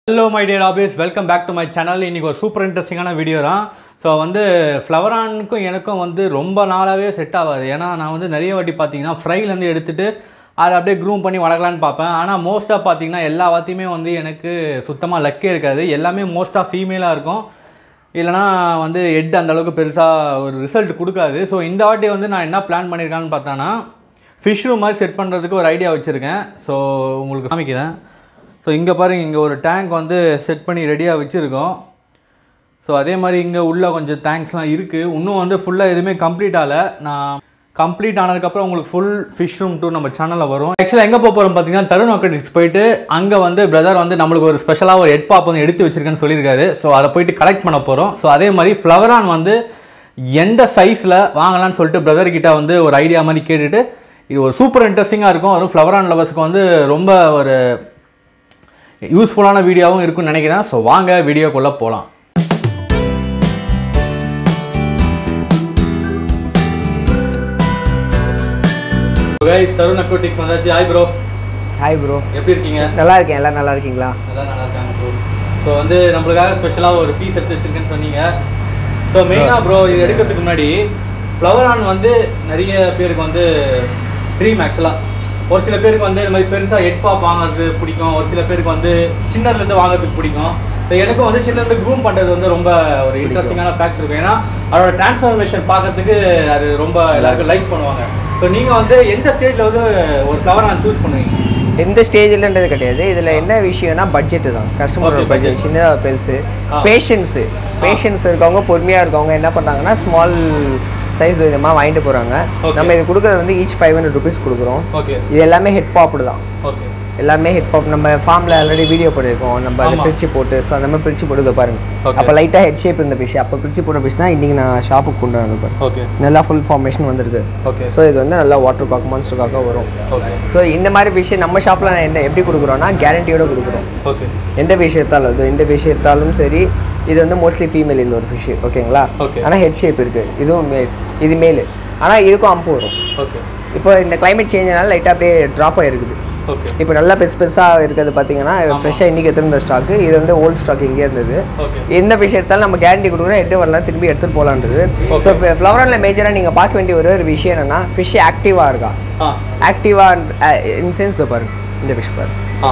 Hello my dear hobbyists welcome back to my channel இன்றைக்கி ஒரு super இன்ட்ரெஸ்டிங்கான video தான் ஸோ வந்து ஃப்ளவரானுக்கும் எனக்கும் வந்து ரொம்ப நாளாகவே செட் ஆகாது ஏன்னா நான் வந்து நிறைய வாட்டி பார்த்தீங்கன்னா ஃப்ரைலேருந்து எடுத்துகிட்டு அதை அப்படியே க்ரூம் பண்ணி வளர்க்கலான்னு பார்ப்பேன் ஆனால் மோஸ்ட்டாக பார்த்தீங்கன்னா எல்லா வாத்தியுமே வந்து எனக்கு சுத்தமாக லக்கே இருக்காது எல்லாமே மோஸ்ட்டாக ஃபீமேலாக இருக்கும் இல்லைனா வந்து ஹெட் அந்த அளவுக்கு பெருசாக ஒரு ரிசல்ட் கொடுக்காது ஸோ இந்த வாட்டி வந்து நான் என்ன பிளான் பண்ணியிருக்கான்னு பார்த்தானா ஃபிஷ் ரூம் மாதிரி செட் பண்ணுறதுக்கு ஒரு ஐடியா வச்சுருக்கேன் ஸோ உங்களுக்கு காமிக்கிறேன் ஸோ இங்கே பாருங்க இங்கே ஒரு டேங்க் வந்து செட் பண்ணி ரெடியாக வச்சுருக்கோம் ஸோ அதே மாதிரி இங்கே உள்ள கொஞ்சம் டேங்க்ஸ்லாம் இருக்குது இன்னும் வந்து ஃபுல்லாக எதுவுமே கம்ப்ளீட் ஆகலை நான் கம்ப்ளீட் ஆனதுக்கப்புறம் உங்களுக்கு ஃபுல் ஃபிஷ் ரூம் டூர் நம்ம சேனலில் வரும் ஆக்சுவலாக எங்கே போக போகிறோம் பார்த்தீங்கன்னா தருண் அக்கடிக்ஸ் போயிட்டு அங்கே வந்து பிரதர் வந்து நம்மளுக்கு ஒரு ஸ்பெஷலாக ஒரு ஹெட் பாப் வந்து எடுத்து வச்சிருக்கேன்னு சொல்லியிருக்காரு ஸோ அதை போயிட்டு கலெக்ட் பண்ண போகிறோம் ஸோ அதே மாதிரி ஃப்ளவரான் வந்து எந்த சைஸில் வாங்கலாம்னு சொல்லிட்டு பிரதர் கிட்ட வந்து ஒரு ஐடியா மாதிரி கேட்டுட்டு இது ஒரு சூப்பர் இன்ட்ரெஸ்டிங்காக இருக்கும் அதுவும் ஃப்ளவரான் லவர்ஸ்க்கு வந்து ரொம்ப ஒரு யூஸ்ஃபுல்லான வீடியோவும் இருக்கும்னு நினைக்கிறேன் ஸோ வாங்க வீடியோக்குள்ளே போகலாம் கைஸ் தருண் அக்வட்டிக்ஸ் வந்தாச்சு ஹாய் ப்ரோ ஹாய் ப்ரோ எப்படி இருக்கீங்க நல்லா இருக்கேன் எல்லாம் நல்லா இருக்கீங்களா நல்லா நல்லா இருக்காங்க ப்ரோ ஸோ வந்து நம்மளுக்காக ஸ்பெஷலாக ஒரு பீஸ் எடுத்து வச்சிருக்கேன்னு சொன்னீங்க ஸோ மெயினாக ப்ரோ இது எடுக்கிறதுக்கு முன்னாடி ஃப்ளவர் ஆன் வந்து நிறைய பேருக்கு வந்து ட்ரீம் ஆக்சுவலாக ஒரு சில பேருக்கு வந்து இந்த மாதிரி பெருசாக ஹெட் பாப் வாங்குறது பிடிக்கும் ஒரு சில பேருக்கு வந்து சின்னதுலேருந்து வாங்குறதுக்கு பிடிக்கும் ஸோ எனக்கும் வந்து சின்னதுலேருந்து க்ரூம் பண்ணுறது வந்து ரொம்ப ஒரு இன்ட்ரெஸ்டிங்கான ஃபேக்ட் இருக்கும் ஏன்னா அதோட டிரான்ஸ்ஃபர்மேஷன் பார்க்கறதுக்கு அது ரொம்ப எல்லாருக்கும் லைக் பண்ணுவாங்க ஸோ நீங்கள் வந்து எந்த ஸ்டேஜில் வந்து ஒரு ஃப்ளவர் ஆன் சூஸ் பண்ணுவீங்க எந்த ஸ்டேஜ்லன்றது கிடையாது இதில் என்ன விஷயம்னா பட்ஜெட்டு தான் கஸ்டமரோட Okay, பட்ஜெட் budget. சின்னதாக பெருசு ஆ. பேஷன்ஸு பேஷன்ஸ் இருக்கவங்க பொறுமையாக இருக்கவங்க என்ன பண்ணுறாங்கன்னா ஸ்மால் சைஸ் விதமாக வாங்கிட்டு போகிறாங்க Okay. நம்ம இது கொடுக்குறது வந்து ஈச் ஃபைவ் ஹண்ட்ரட் ருபீஸ் கொடுக்குறோம் ஓகே இது எல்லாமே ஹெட் பாப்டு தான் ஓகே எல்லாமே ஹெட் பாப் நம்ம ஃபார்மில் ஆல்ரெடி வீடியோ பண்ணியிருக்கோம் நம்ம அதை ஆமா. பிரித்து போட்டு ஸோ அந்த மாதிரி பிரித்து போட்டு இதோ பாருங்க Okay. அப்போ லைட்டாக ஹெட் ஷேப் இருந்த ஃபிஷ் அப்போ பிரித்து போட்ட ஃபிஷ் தான் இன்றைக்கி நான் ஷாப்புக்கு கொண்டு வந்து பாருங்க ஓகே நல்லா ஃபுல் ஃபார்மேஷன் வந்திருக்கு ஓகே ஸோ இது வந்து நல்லா வாட்டர் காக் மான்ஸ்டர் காக்காக வரும் ஓகே ஸோ இந்த மாதிரி விஷயம் நம்ம ஷாப்பில் என்ன எப்படி கொடுக்குறோன்னா கேரண்டியோட கொடுக்குறோம் ஓகே எந்த ஃபிஷ் எடுத்தாலும் அது எந்த ஃபிஷ் எடுத்தாலும் சரி இது வந்து மோஸ்ட்லி ஃபீமேல் இந்த ஒரு ஃபிஷ் ஓகேங்களா Okay. ஆனால் ஹெட் ஷேப் இருக்குது இதுவும் மேல் இது மேல் ஆனால் இதுக்கும் அம்பு வரும் ஓகே இப்போ இந்த climate சேஞ்சினால லைட்டாக அப்படியே ட்ராப் ஆகிருக்குது ஓகே இப்போ நல்லா பெருசு பெருசாக இருக்கிறது பார்த்தீங்கன்னா ஃப்ரெஷ்ஷாக இன்றைக்கி எடுத்துருந்த ஸ்டாக்கு இது வந்து ஓல்ட் ஸ்டாக் இங்கே இருந்தது ஓகே எந்த ஃபிஷ் எடுத்தாலும் நம்ம கேரண்டி கொடுக்குறோம் எட்டு வரலாம் திரும்பி எடுத்துகிட்டு போகலான்றது ஸோ ஃப்ளவரானில் மேஜராக நீங்கள் பார்க்க வேண்டிய ஒரே ஒரு விஷயம் என்னென்னா ஃபிஷ் ஆக்டிவாக இருக்கா ஆ ஆக்டிவாக இன் சென்ஸ் பாருங்க இந்த ஃபிஷ் பாருங்க ஆ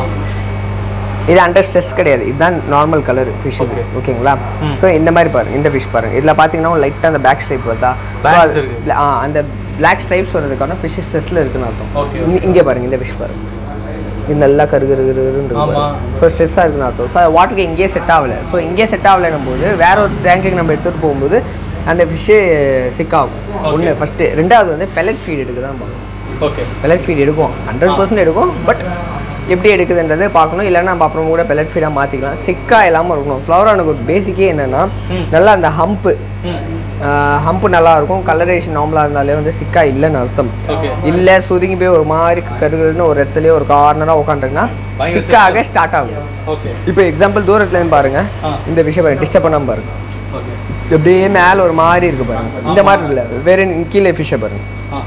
இது அண்டர் ஸ்ட்ரெஸ் கிடையாது இதுதான் நார்மல் கலர் ஃபிஷ் Okay. ஓகேங்களா ஸோ இந்த மாதிரி பாருங்க இந்த ஃபிஷ் பாருங்க இதில் பார்த்தீங்கன்னா லைட்டாக அந்த பேக் ஸ்ட்ரைப் வருதா So Backs அது- இருக்கு. இல்ல, ஆ, அந்த பிளாக் ஸ்ட்ரைப்ஸ் வர்றதுக்கான ஃபிஷ் ஸ்ட்ரெஸ்ல இருக்குன்னு அர்த்தம் Okay, இங்க- இங்கே பாருங்க இந்த ஃபிஷ் பாருங்க இது நல்லா கரு கரு கருன்னு ஆமா. ஸோ ஸ்ட்ரெஸ்ஸாக இருக்குன்னு அர்த்தம் ஸோ வாட்டருக்கு இங்கேயே செட் ஆகலை ஸோ இங்கேயே செட் ஆகலைன்னும் போது வேற ஒரு டேங்குக்கு நம்ம எடுத்துகிட்டு போகும்போது அந்த ஃபிஷ்ஷு சிக் ஆகும் ஒன்று ஃபஸ்ட்டு ரெண்டாவது வந்து பெலட் ஃபீட் எடுக்க தான் பார்க்கணும் ஓகே பெலட் ஃபீட் எடுக்கும் ஹண்ட்ரட் பர்சன்ட் எடுக்கும் பட் எப்படி எடுக்குதுன்றதை பார்க்கணும் இல்லைன்னா நம்ம அப்புறம் கூட பெலட் ஃபீடாக மாற்றிக்கலாம் சிக்காக இல்லாமல் இருக்கணும் ஃப்ளவரானுக்கு ஒரு பேசிக்கே என்னென்னா நல்லா அந்த ஹம்ப்பு ம் ஹம்ப்பு நல்லா இருக்கும் கலரேஷன் நார்மலாக இருந்தாலே வந்து சிக்கா இல்லைன்னு அர்த்தம் ஓகே இல்லை சுருங்கி போய் ஒரு மாதிரி கருகருன்னு ஒரு இடத்துலயே ஒரு கார்னராக உட்காந்துருக்குன்னா பயங்கர சிக்காக ஸ்டார்ட் ஆகும் ஓகே இப்போ எக்ஸாம்பிள் தூரத்துலேருந்து பாருங்க ஆ. இந்த விஷயம் பாருங்க டிஸ்டர்ப் பண்ணாமல் பாருங்க ஓகே அப்படியே மேலே ஒரு மாதிரி இருக்கு பாருங்க இந்த மாதிரி இல்லை வேற கீழே ஃபிஷ்ஷை பாருங்க ஆ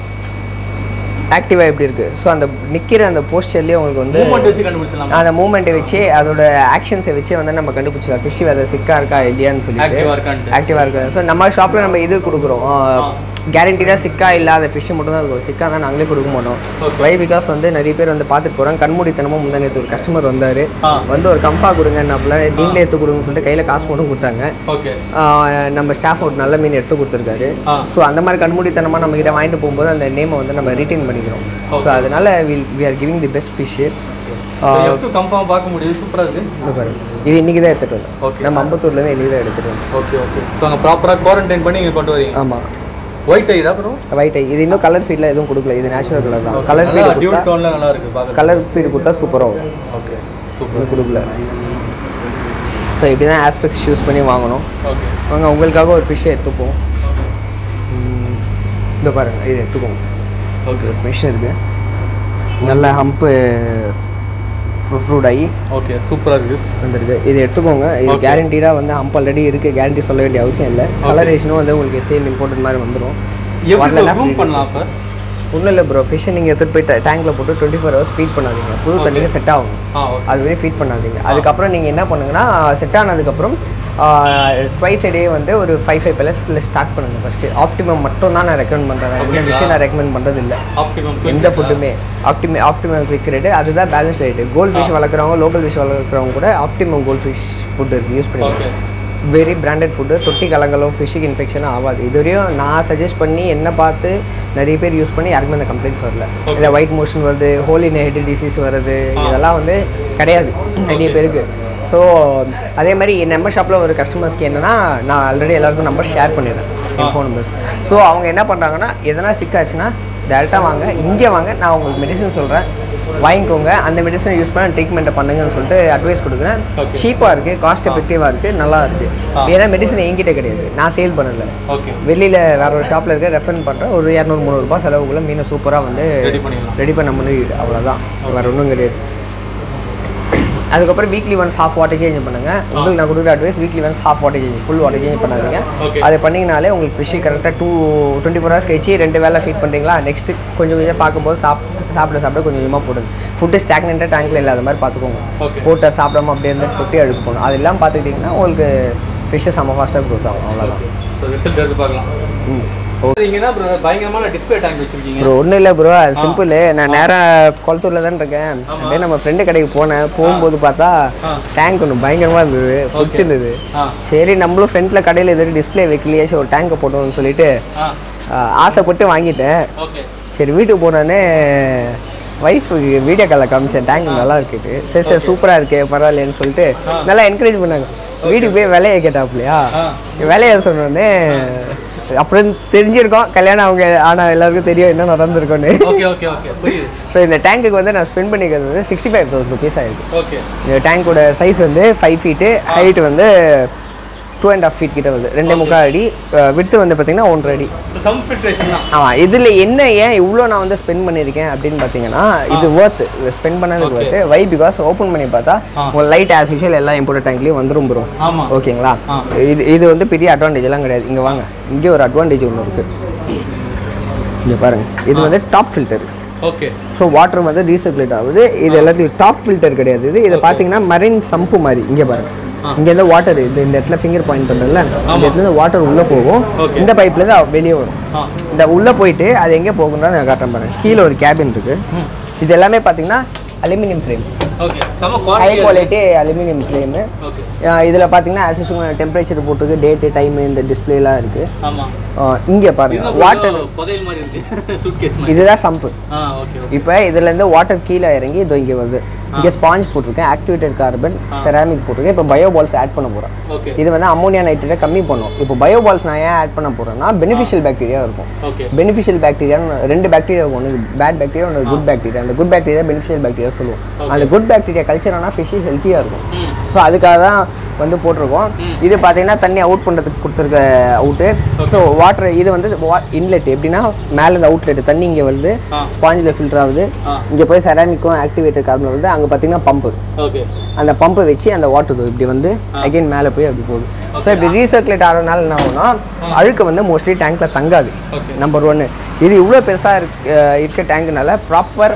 ஆக்டிவாக எப்படி இருக்கு ஸோ அந்த நிற்கிற அந்த போஸ்டர்லேயே உங்களுக்கு வந்து மூமெண்ட் வச்சு கண்டுபிடிச்சலாம் அந்த மூமெண்ட்டை வச்சு அதோட ஆக்ஷன்ஸை வச்சு வந்து நம்ம கண்டுபிடிச்சலாம் ஃபிஷ் வேறு சிக்கா இருக்கா இல்லையான்னு சொல்லிட்டு ஆக்டிவா இருக்கான்ட்டு ஆக்டிவாக இருக்கு ஸோ நம்ம ஷாப்பில் நம்ம இது கொடுக்குறோம் கேரண்டிடாக சிக்கா இல்லாத ஃபிஷ் மட்டும் தான் இருக்கும் சிக்கா தான் நாங்களே கொடுக்க மாட்டோம் Okay. வை பிகாஸ் வந்து நிறைய பேர் வந்து பார்த்துட்டு போகிறாங்க கண்மூடித்தனமாக முந்தா நேற்று ஒரு கஸ்டமர் வந்தார் ஆ வந்து ஒரு கம்பா கொடுங்கன்னாப்புல நீங்களே எடுத்து கொடுங்கன்னு சொல்லிட்டு கையில் காசு மட்டும் கொடுத்தாங்க ஓகே ஆஹ் நம்ம ஸ்டாஃப் ஒரு நல்ல மீன் எடுத்து கொடுத்துருக்காரு ஆ. ஸோ அந்த மாதிரி கண்மூடித்தனமாக நம்ம கிட்ட வாங்கிட்டு போகும்போது அந்த நேமை வந்து நம்ம ரீட்டைன் பண்ணிக்கிறோம் ஸோ Okay. அதனால will we are giving the best fish F confirm பார்க்க முடியுது சூப்பராக இருக்கு பாருங்க இது இன்னைக்கு தான் எடுத்துகிட்டு வந்தோம் Okay. நம்ம அம்பத்தூர்லேருந்து இன்னைக்கு தான் எடுத்துகிட்டு வந்தோம் ஓகே ஓகே ஸோ அங்கே ப்ராப்பராக குவாரண்டைன் பண்ணி இங்கே கொண்டு வரீங்க ஆமாம் ஒயிட் ஐ தான் ப்ரோ ஒயிட் ஐ இது இன்னும் கலர் ஃபீடில் எதுவும் கொடுக்கல இது நேச்சுரல் கலர் தான் கலர் ஃபீடு நல்லா டியூட் கொடுத்தா டோனில் நல்லா இருக்கு பார்க்க கலர் ஃபீடு கொடுத்தா சூப்பராக வரும் ஓகே சூப்பர் இது கொடுக்கல ஸோ இப்படி தான் ஆஸ்பெக்ட்ஸ் யூஸ் பண்ணி வாங்கணும் ஓகே வாங்க உங்களுக்காக ஒரு ஃபிஷ்ஷை எடுத்துப்போம் ம், இந்த பாருங்க இது எடுத்துக்கோங்க ஓகே ஒரு ஃபிஷ் இருக்குது நல்ல ஹம்ப்பு ப்ரூட் ஆகி ஓகே சூப்பராக இருக்குது வந்திருக்கு இது எடுத்துக்கோங்க இது Okay. கேரண்டீடாக வந்து ஹம்ப் ஆல்ரெடி இருக்குது கேரண்டி சொல்ல வேண்டிய அவசியம் இல்லை கலரேஷனும் வந்து உங்களுக்கு சேம் இம்பார்ட்டன்ட் மாதிரி வந்துடும் எப்படி ப்ரூவ் பண்ணலாம் அப்போ ஒன்றும் இல்லை ப்ரோ ஃபிஷ்ஷை நீங்கள் எடுத்துகிட்டு போய் டேங்க்கில் போட்டு டுவெண்ட்டி ஃபோர் ஹவர்ஸ் ஃபீட் பண்ணாதீங்க புது தண்ணிக்கு செட் ஆகும் ஆ ஓகே அது வரையும் ஃபீட் பண்ணாதீங்க அதுக்கப்புறம் நீங்கள் என்ன பண்ணுங்கன்னா செட் ஆனதுக்கப்புறம் ட்வைஸ் டே வந்து ஒரு ஃபைவ் ஃபைவ் பிளஸில் ஸ்டார்ட் பண்ணுங்கள் ஃபஸ்ட்டு ஆப்டிமம் மட்டும் தான் நான் ரெக்கமெண்ட் பண்ணுறேன் இந்த விஷயம் நான் ரெக்கமெண்ட் பண்ணுறது இல்லை ஆப்டிமம் எந்த ஃபுட்டுமே ஆப்டிமே ஆப்டிமம் குவிக் ரேட்டு அதுதான் பேலன்ஸ் ரேட்டு கோல்ட் ஃபிஷ் வளர்க்குறவங்க லோக்கல் ஃபிஷ் வளர்க்குறவங்க கூட ஆப்டிமம் கோல்ட் ஃபிஷ் ஃபுட் இருக்குது யூஸ் பண்ணி ஓகே வெரி பிராண்டட் ஃபுட்டு தொட்டி கலங்களும் ஃபிஷ்ஷுக்கு இன்ஃபெக்ஷனும் ஆகாது இது வரையும் நான் சஜஸ்ட் பண்ணி என்ன பார்த்து நிறைய பேர் யூஸ் பண்ணி யாருக்குமே அந்த கம்ப்ளைண்ட்ஸ் வரல இல்லை ஒயிட் மோஷன் வருது ஹோலி நெஹெட் டிசீஸ் வருது இதெல்லாம் வந்து கிடையாது நிறைய பேருக்கு ஸோ அதே மாதிரி என் நம்பர் ஷாப்பில் ஒரு கஸ்டமர்ஸ்க்கு என்னன்னா நான் ஆல்ரெடி எல்லாருக்கும் நம்பர் ஷேர் பண்ணிடுறேன் என் ஃபோன் நம்பர்ஸ் ஸோ அவங்க என்ன பண்ணுறாங்கன்னா எதனா சிக்காச்சுன்னா டேரெக்டாக வாங்க இங்கே வாங்க நான் உங்களுக்கு மெடிசன் சொல்கிறேன் வாங்கிக்கோங்க அந்த மெடிசனை யூஸ் பண்ண ட்ரீட்மெண்ட்டை பண்ணுங்கன்னு சொல்லிட்டு அட்வைஸ் கொடுக்குறேன் Okay. சீப்பாக இருக்குது காஸ்ட் எஃபெக்டிவாக இருக்குது நல்லா இருக்குது ஏன்னா மெடிசன் என்கிட்ட கிடையாது நான் சேல் பண்ணல ஓகே வெளியில் வேற ஒரு ஷாப்பில் இருக்க ரெஃபர் பண்ணுறேன் ஒரு இரநூறு முந்நூறுபா செலவுக்குள்ள மீனை சூப்பராக வந்து ரெடி பண்ணிடலாம் ரெடி பண்ண முடியுது அவ்வளோதான் வேறு ஒன்றும் கிடையாது அதுக்கப்புறம் weekly once half water change பண்ணுங்க உங்களுக்கு நான் கொடுக்குற advice weekly once half water change full water change பண்ணாதீங்க Okay. அதை பண்ணிங்கனாலே உங்களுக்கு ஃபிஷ்ஷு கரெக்டாக டூ டுவெண்ட்டி ஃபோர் ஹவர்ஸ் கழிச்சு ரெண்டு வேலை ஃபீட் பண்ணுறீங்களா நெக்ஸ்ட்டு கொஞ்சம் கொஞ்சம் பார்க்கும்போது சாப் சாப்பிட சாப்பிட கொஞ்சம் கொஞ்சமாக போடுங்க ஃபுட்டு ஸ்டாக்னெண்ட்டாக டேங்க்கில் இல்லாத மாதிரி பார்த்துக்கோங்க ஓகே போட்டு சாப்பிடாம அப்படியே இருந்து தொட்டி அழுக்கு போகணும் அது எல்லாம் பார்த்துக்கிட்டிங்கன்னா உங்களுக்கு ஃபிஷ்ஷை செம்ம ஃபாஸ்ட்டாக க்ரோத் ஆகும் அவ்வளோதான் ஸோ ரிசல்ட் எடுத்து பார்க்கலாம் ம் நீங்க என்ன ப்ரோ பயங்கரமான டிஸ்பிளே டேங்க் வச்சிருக்கீங்க ப்ரோ ஒன்றும் இல்லை ப்ரோ அது சிம்பிள் நான் நேராக குளத்தூரில் தான் இருக்கேன் அப்படியே நம்ம ஃப்ரெண்டு கடைக்கு போனேன் போகும்போது பார்த்தா ஆ. டேங்க் ஒன்று பயங்கரமாக இருந்தது பிடிச்சிருந்தது ஆ சரி நம்மளும் ஃப்ரண்ட்டில் கடையில் எதுவும் டிஸ்பிளே வைக்கலையே சரி ஒரு டேங்கை போட்டோம்னு சொல்லிட்டு ஆ ஆ, ஆசைப்பட்டு வாங்கிட்டேன் ஓகே சரி வீட்டுக்கு போனோடனே ஒய்ஃபுக்கு வீடியோ காலில் காமிச்சேன் டேங்க் நல்லா இருக்குது சரி சரி சூப்பராக இருக்கே பரவாயில்லைன்னு சொல்லிட்டு நல்லா என்கரேஜ் பண்ணாங்க வீட்டுக்கு போய் விலையை கேட்டாப்லையா ஆ வேலையை சொன்னோடனே அப்புறம் தெரிஞ்சிருக்கோம் கல்யாணம் அவங்க ஆனால் எல்லாருக்கும் தெரியும் என்ன நடந்திருக்கும்னு ஓகே ஓகே ஓகே புரியுது ஸோ இந்த டேங்க்குக்கு வந்து நான் ஸ்பெண்ட் பண்ணிக்கிறது வந்து சிக்ஸ்டி ஃபைவ் தௌசண்ட் ருபீஸ் ஆயிருக்கு ஓகே இந்த டேங்கோட சைஸ் வந்து ஃபைவ் ஃபீட்டு ஹைட் வந்து டூ அண்ட் ஆஃப் ஃபீட் கிட்ட வருது ரெண்டே முக்கால் அடி விட்டு வந்து பார்த்தீங்கன்னா ஒன்றரை அடி சம் ஃபில்ட்ரேஷன் தான் ஆமாம் இதில் என்ன ஏன் இவ்வளோ நான் வந்து ஸ்பெண்ட் பண்ணியிருக்கேன் அப்படின்னு பார்த்தீங்கன்னா இது ஒர்த் ஸ்பெண்ட் பண்ணதுக்கு Okay. Worth why because open பண்ணி பார்த்தா ஆ. உங்கள் லைட் ஆஸ் யூஷுவல் எல்லா இம்போர்ட் டேங்க்லேயும் வந்துரும் ப்ரோ ஆமா ஓகேங்களா ஆ. இது இது வந்து பெரிய அட்வான்டேஜ் எல்லாம் கிடையாது இங்கே வாங்க இங்கே ஒரு அட்வான்டேஜ் ஒன்று இருக்குது இங்கே பாருங்க இது வந்து top filter okay so water வந்து ரீசர்க்குலேட் ஆகுது இது எல்லாத்தையும் டாப் ஃபில்டர் கிடையாது இது இதை பார்த்தீங்கன்னா மரைன் சம்பு மாதிரி இங்கே பாருங்க இங்கேருந்து வாட்டர் இது இந்த இடத்துல ஃபிங்கர் பாயிண்ட் பண்ணுறதுல இந்த இடத்துல வாட்டர் உள்ளே போகும் Okay. இந்த பைப்லேருந்து வெளியே வரும் ஆ இந்த உள்ளே போயிட்டு அது எங்கே போகுன்றத நான் காட்டுறேன் பாருங்க கீழே ஒரு கேபின் இருக்குது ம் இது எல்லாமே பார்த்தீங்கன்னா அலுமினியம் ஃப்ரேம் ஓகே செம high quality quality aluminium frame okay இதில் பார்த்தீங்கன்னா ஆஸ் டெம்பரேச்சர் போட்டிருக்கு டேட்டு டைமு இந்த டிஸ்பிளேலாம் இருக்குது ஆமா இங்கே பாருங்க வாட்டர் வாட்டர் புதையல் மாதிரி இருக்கு சூட்கேஸ் மாதிரி இதுதான் சம்பு ஆ ஓகே இப்போ இதுலேருந்து வாட்டர் கீழே இறங்கி இதோ இங்கே வருது இங்கே ஸ்பாஞ்ச் போட்டிருக்கேன் ஆக்டிவேட்டட் கார்பன் செராமிக் போட்டிருக்கேன் இப்போ பயோ பால்ஸ் ஆட் பண்ண போகிறேன் ஓகே இது வந்து அம்மோனியா நைட்ரேட்டை கம்மி பண்ணும் இப்போ பயோ பால்ஸ் நான் ஏன் ஆட் பண்ண போகிறேன்னா பெனிஃபிஷியல் பாக்டீரியா இருக்கும் ஓகே பெனிஃபிஷியல் பாக்டீரியான்னு ரெண்டு பாக்டீரியா ஒன்று பேட் பாக்டீரியா ஒன்று குட் பாக்டீரியா அந்த குட் பாக்டீரியா பெனிஃபிஷியல் பாக்டீரியா சொல்லுவோம் அந்த குட் பாக்டீரியா கல்ச்சர் ஆனால் ஃபிஷ் ஹெல்த்தியாக இருக்கும் ம் ஸோ அதுக்காக தான் வந்து போட்டிருக்கோம் இது பார்த்தீங்கன்னா தண்ணி அவுட் பண்ணுறதுக்கு கொடுத்துருக்க அவுட்டு ஸோ வாட்டர் இது வந்து இன்லெட் எப்படின்னா மேலே இந்த அவுட்லெட் தண்ணி இங்கே வருது ஆ. ஸ்பாஞ்சில் ஃபில்டர் ஆகுது ஆ. இங்கே போய் செராமிக்கும் ஆக்டிவேட்டட் கார்பன் வருது அங்கே பார்த்தீங்கன்னா பம்பு ஓகே அந்த பம்பை வச்சு அந்த வாட்டர் இப்படி வந்து அகைன் மேலே போய் அப்படி போகுது ஸோ இப்படி ரீசர்க்குலேட் ஆகிறதுனால என்ன ஆகும்னா அழுக்கு வந்து மோஸ்ட்லி டேங்க்ல தங்காது ஓகே நம்பர் ஒன்று இது இவ்வளோ பெருசாக இருக்க இருக்க டேங்க்னால ப்ராப்பர்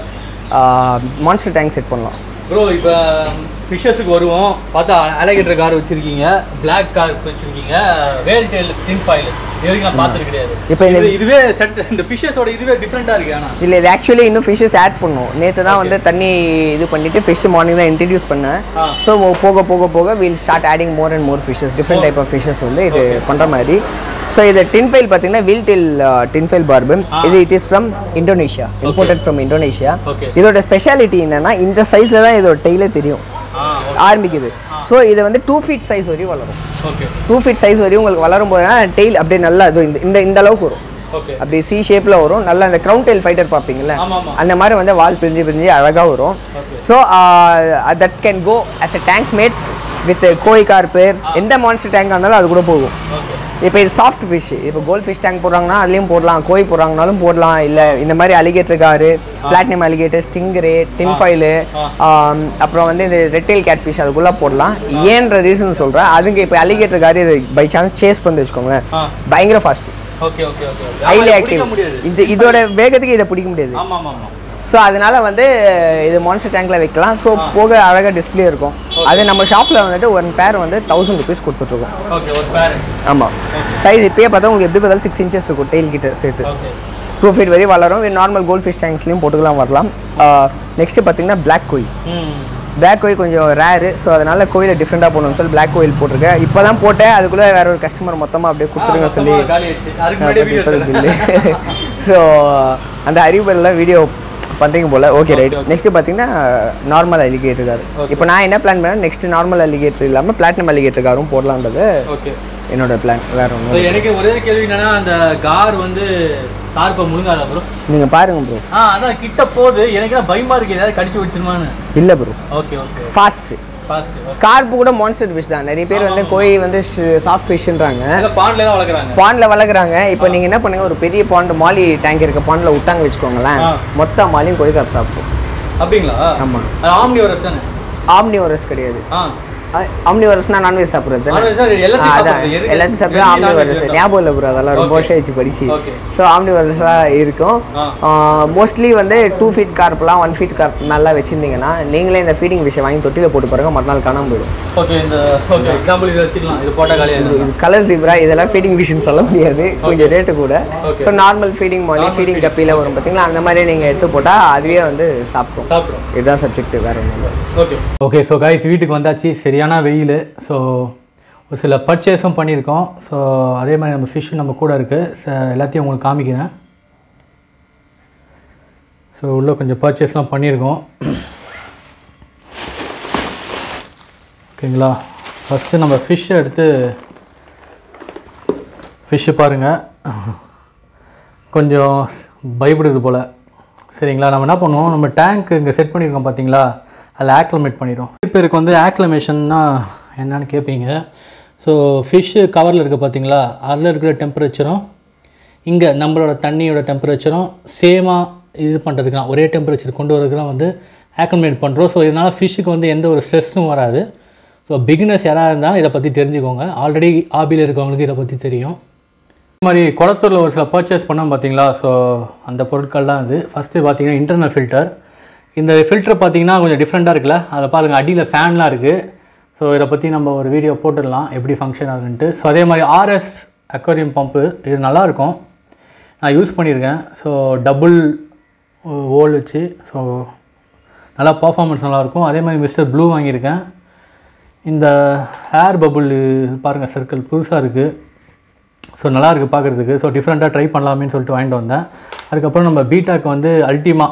மான்ஸ்டர் டேங்க் செட் பண்ணலாம் ப்ரோ இப்போ ஃபிஷஸுக்கு வருவோம் பார்த்தா அலகேட்டர் கார் வச்சிருக்கீங்க Black கார் வச்சிருக்கீங்க வேல் டெயில் டின் ஃபாயில் இது வரைக்கும் நான் பார்த்தது கிடையாது இப்போ இந்த- இது- இதுவே செட் இந்த ஃபிஷஸோட இதுவே டிஃப்ரெண்ட்டாக இருக்கு ஆனால் இல்லை இது ஆக்சுவலி இன்னும் ஃபிஷ்ஷஸ் ஆட் பண்ணும் நேற்று தான் வந்து தண்ணி இது பண்ணிட்டு ஃபிஷ் மார்னிங் தான் இன்ட்ரடியூஸ் பண்ணேன் ஆ. ஸோ போக போக போக will start adding more and more fishes different type of fishes வந்து இது பண்ணுற மாதிரி ஸோ இது டின் ஃபைல் பார்த்தீங்கன்னா வீல் டில் டின் ஃபைல் பார்பு இது it is from Indonesia imported from Indonesia okay இதோட ஸ்பெஷாலிட்டி என்னன்னா இந்த சைஸில் தான் இதோட டெய்லே தெரியும் ஆ ஆரம்பிக்குது ஸோ இது வந்து டூ ஃபீட் சைஸ் வரையும் வளரும் ஓகே டூ ஃபீட் சைஸ் வரையும் உங்களுக்கு வளரும் போது டெய்ல் அப்படியே நல்லா இது இந்த- இந்த இந்த அளவுக்கு வரும் ஓகே அப்படி சி ஷேப்பில் வரும் நல்லா அந்த க்ரௌன் டெயில் ஃபைட்டர் பார்ப்பீங்கல்ல ஆமாம் ஆமாம் அந்த மாதிரி வந்து வால் பிரிஞ்சு பிரிஞ்சு அழகாக வரும் okay so that can go as a tank mates with koi carp எந்த மான்ஸ்டர் டேங்காக இருந்தாலும் அது கூட போகும் ஓகே இப்போ இது சாஃப்ட் ஃபிஷ் இப்போ கோல்ட் ஃபிஷ் டேங்க் போடுறாங்கன்னா அதுலேயும் போடலாம் கோய் போடுறாங்கனாலும் போடலாம் இல்லை இந்த மாதிரி alligator gar platinum alligator stinger tinfoil அப்புறம் வந்து இந்த ரெட்டைல் கேட் ஃபிஷ் அதுக்குள்ளே போடலாம் ஏன்ற ரீசன் சொல்கிறேன் அதுங்க இப்போ அலிகேட்டர் காரு இது பை சான்ஸ் சேஸ் பண்ணி வச்சுக்கோங்களேன் ஆ பயங்கர fast okay okay okay highly active முடியாது இது இதோட வேகத்துக்கு இதை பிடிக்க முடியாது ஆமா ஆமா ஆமா ஸோ அதனால வந்து இது மான்ஸ்டர் டேங்க்ல வைக்கலாம் ஸோ போக அழகாக டிஸ்ப்ளே இருக்கும் அது நம்ம ஷாப்பில் வந்துட்டு ஒன் பேர் வந்து தௌசண்ட் ருபீஸ் கொடுத்துட்ருக்கோம் ஓகே ஒரு பேர் ஆமாம் சைஸ் இப்பயே பார்த்தா உங்களுக்கு எப்படி பார்த்தாலும் சிக்ஸ் இன்ச்சஸ் இருக்கும் டெயில் கிட்ட சேர்த்து ஓகே டூ ஃபீட் வரை வளரும் நார்மல் கோல்ட் ஃபிஷ் டேங்க்ஸ்லையும் போட்டுக்கலாம் வரலாம் நெக்ஸ்ட்டு பார்த்தீங்கன்னா பிளாக் கோய் ம் பிளாக் கோயில் கொஞ்சம் ரேரு ஸோ அதனால கோயிலை டிஃப்ரெண்ட்டாக போடணும்னு சொல்லி பிளாக் கோயில் போட்டிருக்கேன் இப்போ தான் போட்டேன் அதுக்குள்ளே வேற ஒரு கஸ்டமர் மொத்தமாக அப்படியே கொடுத்துருங்க சொல்லி காலி ஆயிடுச்சு அதுக்கு முன்னாடி வீடியோ ஸோ அந்த அறிவுபெல்லாம் வீடியோ பண்ணுறீங்க போல் ஓகே ரைட் நெக்ஸ்ட் பார்த்தீங்கன்னா நார்மல் அலிகேட்டர் கார் இப்போ நான் என்ன பிளான் பண்ணேன் நெக்ஸ்ட் நார்மல் அலிகேட்டர் இல்லாமல் பிளாட்டினம் அலிகேட்டர் காரும் போடலான்றது ஓகே என்னோட பிளான் வேற ஒன்றும் ஸோ எனக்கு ஒரே கேள்வி என்னன்னா அந்த கார் வந்து கார் இப்போ முழுங்காதா ப்ரோ நீங்கள் பாருங்க ப்ரோ ஆ அதான் கிட்ட போகுது எனக்கு தான் பயமா இருக்கு ஏதாவது கடிச்சு வச்சிருமான்னு இல்லை bro okay okay fast fast carp கூட மான்ஸ்டர் ஃபிஷ் தான் நிறைய பேர் வந்து கோழி வந்து சாஃப்ட் ஃபிஷ்ன்றாங்க அதில் பாண்டில் தான் வளர்க்குறாங்க பாண்டில் வளர்க்குறாங்க இப்போ நீங்கள் என்ன பண்ணுங்க ஒரு பெரிய பாண்டு மாலி டேங்க் இருக்க பாண்டில் விட்டாங்க வச்சுக்கோங்களேன் ஆ. மொத்த மாலியும் கோழி காப்பு சாப்பிடும் அப்படிங்களா ஆமாம் அது ஆம்னி வரஸ் தானே ஆம்னிவரஸ் கிடையாது ஆ ஆம்னிவரஸ்னா நான்வெஜ் சாப்பிட்றது தானே Non-veg தான் எல்லாத்தையும் அதான் சாப்பிடுறது. எதுக்கு? எல்லாத்தையும் சாப்பிட்டு Veg, ஆம்னிவரஸ் non-veg ஞாபகம் இல்லை ப்ரோ அதெல்லாம் ரொம்ப வருஷம் ஆயிடுச்சு படிச்சு Okay. ஸோ ஆம்னிவரஸாக இருக்கும் மோஸ்ட்லி வந்து டூ ஃபீட் கார்ப்லாம் ஒன் ஃபீட் கார்ப் நல்லா வச்சிருந்தீங்கன்னா நீங்களே இந்த ஃபீடிங் விஷயம் வாங்கி தொட்டியில் போட்டு பாருங்க மறுநாள் காணாம போயிடும் ஓகே இந்த ஓகே எக்ஸாம்பிள் இதை வச்சுக்கலாம் இது போட்டால் காலியாக இது கலர் ஜீப்ரா இதெல்லாம் ஃபீடிங் விஷயம் சொல்ல முடியாது கொஞ்சம் ரேட்டு கூட Okay. So normal feeding molly feeding கப்பியில் வரும் பார்த்தீங்களா அந்த மாதிரி நீங்கள் எடுத்து போட்டால் அதுவே வந்து சாப்பிடும் சாப்பிட்றோம் இதுதான் சப்ஜெக்ட் வேற ஒன்றும் ஓகே ஓகே ஸோ கைஸ் வீட்டுக்கு வந்தாச்சு சரியான வெயில் ஸோ ஒரு சில பர்ச்சேஸும் பண்ணியிருக்கோம் ஸோ அதே மாதிரி நம்ம ஃபிஷ் நம்ம கூட இருக்குது எல்லாத்தையும் உங்களுக்கு காமிக்கிறேன் ஸோ உள்ளே கொஞ்சம் பர்ச்சேஸ்லாம் பண்ணியிருக்கோம் ஓகேங்களா ஃபஸ்ட்டு நம்ம ஃபிஷ்ஷை எடுத்து ஃபிஷ்ஷு பாருங்கள் கொஞ்சம் பயப்படுது போல் சரிங்களா நம்ம என்ன பண்ணுவோம் நம்ம டேங்க் இங்கே செட் பண்ணியிருக்கோம் பார்த்தீங்களா அதில் ஆக்லமேட் பண்ணிடும் பேருக்கு வந்து ஆக்லமேஷன்னா என்னன்னு கேட்பீங்க ஸோ ஃபிஷ்ஷு கவரில் இருக்க பார்த்தீங்களா அதில் இருக்கிற டெம்பரேச்சரும் இங்கே நம்மளோட தண்ணியோட டெம்பரேச்சரும் சேமாக இது பண்ணுறதுக்குலாம் ஒரே டெம்பரேச்சர் கொண்டு வரதுக்குலாம் வந்து ஆக்லமேட் பண்ணுறோம் ஸோ இதனால் ஃபிஷ்ஷுக்கு வந்து எந்த ஒரு ஸ்ட்ரெஸ்ஸும் வராது ஸோ பிகினர்ஸ் யாராக இருந்தாலும் இதை பற்றி தெரிஞ்சுக்கோங்க ஆல்ரெடி ஆபியில் இருக்கவங்களுக்கு இதை பற்றி தெரியும் இந்த மாதிரி குளத்தூரில் ஒரு சில பர்ச்சேஸ் பண்ணோம் பார்த்தீங்களா ஸோ அந்த பொருட்கள்லாம் இது ஃபஸ்ட்டு பார்த்தீங்கன்னா இன்டர்னல் ஃபில்டர் இந்த ஃபில்டர் பார்த்தீங்கன்னா கொஞ்சம் டிஃப்ரெண்ட்டாக இருக்குல்ல அதில் பாருங்கள் அடியில் ஃபேன்லாம் இருக்குது ஸோ இதை பற்றி நம்ம ஒரு வீடியோ போட்டுடலாம் எப்படி ஃபங்க்ஷன் ஆகுதுன்ட்டு ஸோ அதே மாதிரி ஆர்எஸ் அக்வாரியம் பம்பு இது நல்லாயிருக்கும் நான் யூஸ் பண்ணியிருக்கேன் ஸோ டபுள் ஓல் வச்சு ஸோ நல்லா பர்ஃபார்மன்ஸ் நல்லாயிருக்கும் அதே மாதிரி மிஸ்டர் ப்ளூ வாங்கியிருக்கேன் இந்த ஹேர் பபுள் பாருங்கள் சர்க்கிள் புதுசாக இருக்குது ஸோ நல்லா இருக்குது பார்க்குறதுக்கு ஸோ டிஃப்ரெண்ட்டாக ட்ரை பண்ணலாமேன்னு சொல்லிட்டு வாங்கிட்டு வந்தேன் அதுக்கப்புறம் நம்ம பீட்டாக்கு வந்து அல்டிமா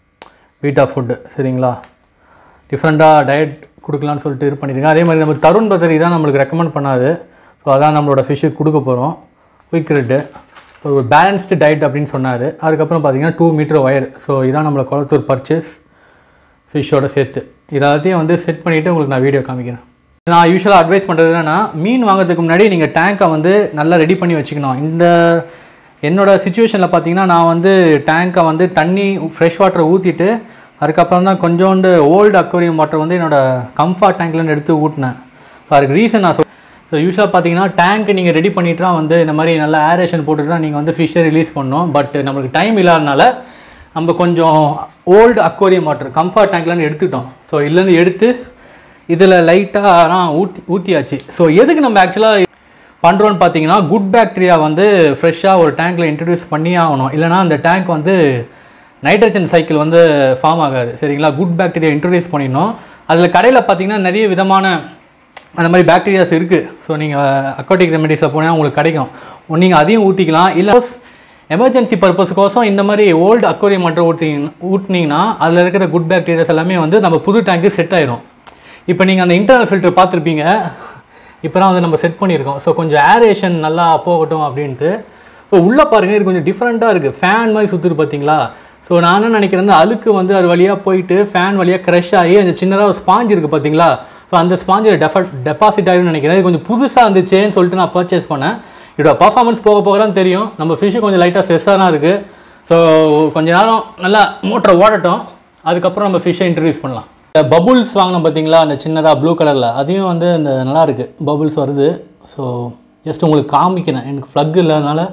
பீட்டா ஃபுட்டு சரிங்களா டிஃப்ரெண்ட்டாக டயட் கொடுக்கலான்னு சொல்லிட்டு இது பண்ணியிருக்கேன் அதே மாதிரி நம்ம தருண் பத்திரி தான் நம்மளுக்கு ரெக்கமெண்ட் பண்ணாது ஸோ அதான் நம்மளோட ஃபிஷ்ஷுக்கு கொடுக்க போகிறோம் குயிக் ரெட்டு ஒரு பேலன்ஸ்டு டயட் அப்படின்னு சொன்னார் அதுக்கப்புறம் பார்த்தீங்கன்னா டூ மீட்டர் ஒயர் ஸோ இதான் நம்மளோட குளத்தூர் பர்ச்சேஸ் ஃபிஷ்ஷோட சேர்த்து இதெல்லாத்தையும் வந்து செட் பண்ணிவிட்டு உங்களுக்கு நான் வீடியோ காமிக்கிறேன் நான் யூஸ்வலாக அட்வைஸ் பண்ணுறது என்னன்னா மீன் வாங்குறதுக்கு முன்னாடி நீங்கள் டேங்கை வந்து நல்லா ரெடி பண்ணி வச்சுக்கணும் இந்த என்னோட சுச்சுவேஷனில் பார்த்தீங்கன்னா நான் வந்து டேங்கை வந்து தண்ணி ஃப்ரெஷ் வாட்டரை ஊற்றிட்டு அதுக்கப்புறம் தான் கொஞ்சோண்டு ஓல்டு அக்வரியம் வாட்டர் வந்து என்னோட கம்ஃபார்ட் டேங்க்லேருந்து எடுத்து ஊட்டினேன் ஸோ அதுக்கு ரீசன் நான் சொல் ஸோ யூஸ்வலாக பார்த்தீங்கன்னா டேங்க் நீங்கள் ரெடி பண்ணிட்டு தான் வந்து இந்த மாதிரி நல்லா ஏரேஷன் போட்டுட்டு தான் நீங்கள் வந்து ஃபிஷ்ஷை ரிலீஸ் பண்ணணும் பட் நம்மளுக்கு டைம் இல்லாதனால நம்ம கொஞ்சம் ஓல்டு அக்வாரியம் வாட்டர் கம்ஃபர்ட் டேங்க்லேருந்து எடுத்துக்கிட்டோம் ஸோ இதுலேருந்து எடுத்து இதில் லைட்டாக ஊற்றி ஊற்றியாச்சு ஸோ எதுக்கு நம்ம ஆக்சுவலாக பண்ணுறோன்னு பார்த்தீங்கன்னா குட் பாக்டீரியா வந்து ஃப்ரெஷ்ஷாக ஒரு டேங்க்கில் இன்ட்ரடியூஸ் பண்ணியே ஆகணும் இல்லைனா அந்த டேங்க் வந்து நைட்ரஜன் சைக்கிள் வந்து ஃபார்ம் ஆகாது சரிங்களா குட் பாக்டீரியா இன்ட்ரடியூஸ் பண்ணிடணும் அதில் கடையில் பார்த்தீங்கன்னா நிறைய விதமான அந்த மாதிரி பாக்டீரியாஸ் இருக்குது ஸோ நீங்கள் அக்வாட்டிக் ரெமெடிஸில் போனால் உங்களுக்கு கிடைக்கும் நீங்கள் அதையும் ஊற்றிக்கலாம் இல்லை எமர்ஜென்சி பர்பஸ்க்கோசம் இந்த மாதிரி ஓல்டு அக்வாரியம் மட்டும் ஊற்றிங்க ஊட்டினீங்கன்னா அதில் இருக்கிற குட் பாக்டீரியாஸ் எல்லாமே வந்து நம்ம புது டேங்க்கு செட் ஆயிரும் இப்போ நீங்கள் அந்த இன்டர்னல் ஃபில்டர் பார்த்துருப்பீங்க இப்போ தான் வந்து நம்ம செட் பண்ணியிருக்கோம் ஸோ கொஞ்சம் ஏரேஷன் நல்லா போகட்டும் அப்படின்ட்டு இப்போ உள்ளே பாருங்கள் இது கொஞ்சம் டிஃப்ரெண்ட்டாக இருக்குது ஃபேன் மாதிரி சுற்றுது பார்த்தீங்களா ஸோ நான் என்ன நினைக்கிறேன் இந்த அழுக்கு வந்து அது வழியாக போயிட்டு ஃபேன் வழியாக க்ரஷ் ஆகி அந்த சின்னதாக ஒரு ஸ்பாஞ்ச் இருக்குது பார்த்தீங்களா ஸோ அந்த ஸ்பாஞ்சில் டெஃப டெபாசிட் ஆகிடும்னு நினைக்கிறேன் இது கொஞ்சம் புதுசாக இருந்துச்சேன்னு சொல்லிட்டு நான் பர்ச்சேஸ் பண்ணேன் இதோட பர்ஃபார்மன்ஸ் போக போக தான் தெரியும் நம்ம ஃபிஷ்ஷு கொஞ்சம் லைட்டாக ஸ்ட்ரெஸ்ஸாக தான் இருக்குது ஸோ கொஞ்ச நேரம் நல்லா மோட்டரை ஓடட்டும் அதுக்கப்புறம் நம்ம ஃபிஷ்ஷை இன்ட்ரடியூஸ் பண்ணலாம் பபுள்ஸ் வாங்கினோம் பார்த்தீங்களா அந்த சின்னதாக ப்ளூ கலரில் அதையும் வந்து இந்த நல்லா இருக்குது பபுள்ஸ் வருது ஸோ ஜஸ்ட் உங்களுக்கு காமிக்கிறேன் எனக்கு ஃப்ளக் இல்லாதனால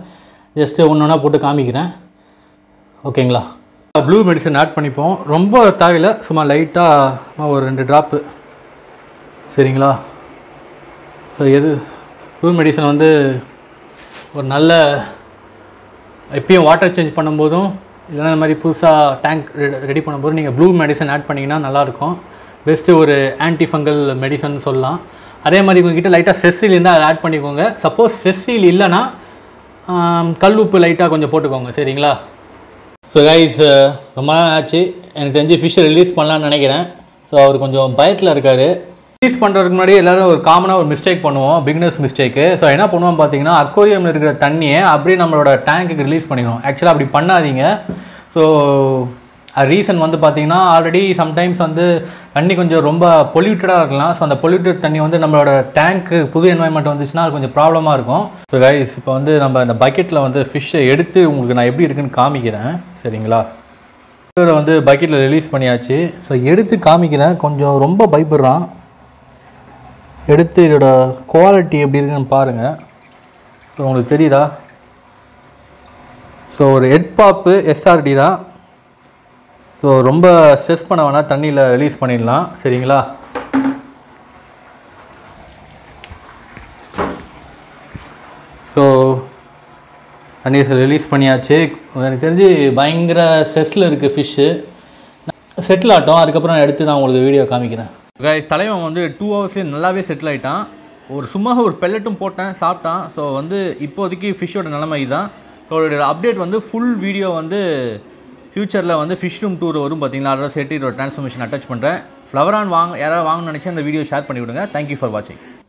ஜஸ்ட்டு ஒன்று ஒன்றா போட்டு காமிக்கிறேன் ஓகேங்களா ப்ளூ மெடிசன் ஆட் பண்ணிப்போம் ரொம்ப தேவையில்லை சும்மா லைட்டாக ஒரு ரெண்டு ட்ராப்பு சரிங்களா ஸோ எது ப்ளூ மெடிசன் வந்து ஒரு நல்ல எப்பயும் வாட்டர் சேஞ்ச் பண்ணும்போதும் இல்லைன்னா இந்த மாதிரி புதுசாக டேங்க் ரெடி பண்ணும்போது நீங்கள் ப்ளூ மெடிசன் ஆட் பண்ணிங்கன்னா நல்லாயிருக்கும் பெஸ்ட்டு ஒரு ஆன்டி ஃபங்கல் மெடிசன் சொல்லலாம் அதே மாதிரி உங்ககிட்ட லைட்டாக செஸ்ஸில் இருந்தால் அதை ஆட் பண்ணிக்கோங்க சப்போஸ் செஸ்ஸில் இல்லைன்னா ஆம், கல் உப்பு லைட்டாக கொஞ்சம் போட்டுக்கோங்க சரிங்களா ஸோ கைஸ் ரொம்ப நாள் ஆச்சு எனக்கு தெரிஞ்சு ஃபிஷ்ஷை ரிலீஸ் பண்ணலான்னு நினைக்கிறேன் ஸோ அவர் கொஞ்சம் பயத்தில் இருக்கார் ரிலீஸ் பண்ணுறதுக்கு முன்னாடி எல்லோரும் ஒரு காமனாக ஒரு மிஸ்டேக் பண்ணுவோம் பிகினர்ஸ் மிஸ்டேக்கு ஸோ என்ன பண்ணுவோம் பார்த்தீங்கன்னா அக்வாரியமில் இருக்கிற தண்ணியை அப்படியே நம்மளோட டேங்க்குக்கு ரிலீஸ் பண்ணிடுவோம் ஆக்சுவலாக அப்படி பண்ணாதீங்க ஸோ ரீசன் வந்து பார்த்தீங்கன்னா ஆல்ரெடி சம்டைம்ஸ் வந்து தண்ணி கொஞ்சம் ரொம்ப பொல்யூட்டடாக இருக்கலாம் ஸோ அந்த பொல்யூட்டட் தண்ணி வந்து நம்மளோட டேங்க்கு புது என்வாயன்மெண்ட் வந்துச்சுன்னா அது கொஞ்சம் ப்ராப்ளமாக இருக்கும் ஸோ கைஸ் இப்போ வந்து நம்ம இந்த பக்கெட்டில் வந்து ஃபிஷ்ஷை எடுத்து உங்களுக்கு நான் எப்படி இருக்குன்னு காமிக்கிறேன் சரிங்களா இவரை வந்து பக்கெட்டில் ரிலீஸ் பண்ணியாச்சு ஸோ எடுத்து காமிக்கிறேன் கொஞ்சம் ரொம்ப பயப்படுறான் எடுத்து இதோட குவாலிட்டி எப்படி இருக்குன்னு பாருங்கள் ஸோ உங்களுக்கு தெரியுதா ஸோ ஒரு ஹெட் பாப்பு எஸ்ஆர்டி தான் ஸோ ரொம்ப ஸ்ட்ரெஸ் பண்ண வேணால் தண்ணியில் ரிலீஸ் பண்ணிடலாம் சரிங்களா ஸோ தண்ணியை ரிலீஸ் பண்ணியாச்சு எனக்கு தெரிஞ்சு பயங்கர ஸ்ட்ரெஸ்ஸில் இருக்குது ஃபிஷ்ஷு செட்டில் ஆகட்டும் அதுக்கப்புறம் நான் எடுத்து நான் உங்களுக்கு வீடியோ காமிக்கிறேன் கைஸ் தலைவன் வந்து டூ ஹவர்ஸ்லேயே நல்லாவே செட்டில் ஆகிட்டான் ஒரு சும்மா ஒரு பெல்லட்டும் போட்டேன் சாப்பிட்டான் ஸோ வந்து இப்போதைக்கு ஃபிஷ்ஷோட நிலைமை இதுதான் ஸோ அப்டேட் வந்து ஃபுல் வீடியோ வந்து ஃப்யூச்சரில் வந்து ஃபிஷ் ரூம் டூர் வரும் பார்த்தீங்களா அதோட சேர்த்து இதோட ட்ரான்ஸ்ஃபர்மேஷன் அட்டாச் பண்ணுறேன் ஃப்ளவர் ஆன் வாங்க யாராவது வாங்கணும்னு நினச்சி அந்த வீடியோ ஷேர் பண்ணி விடுங்க தேங்க்யூ ஃபார் வாட்சிங்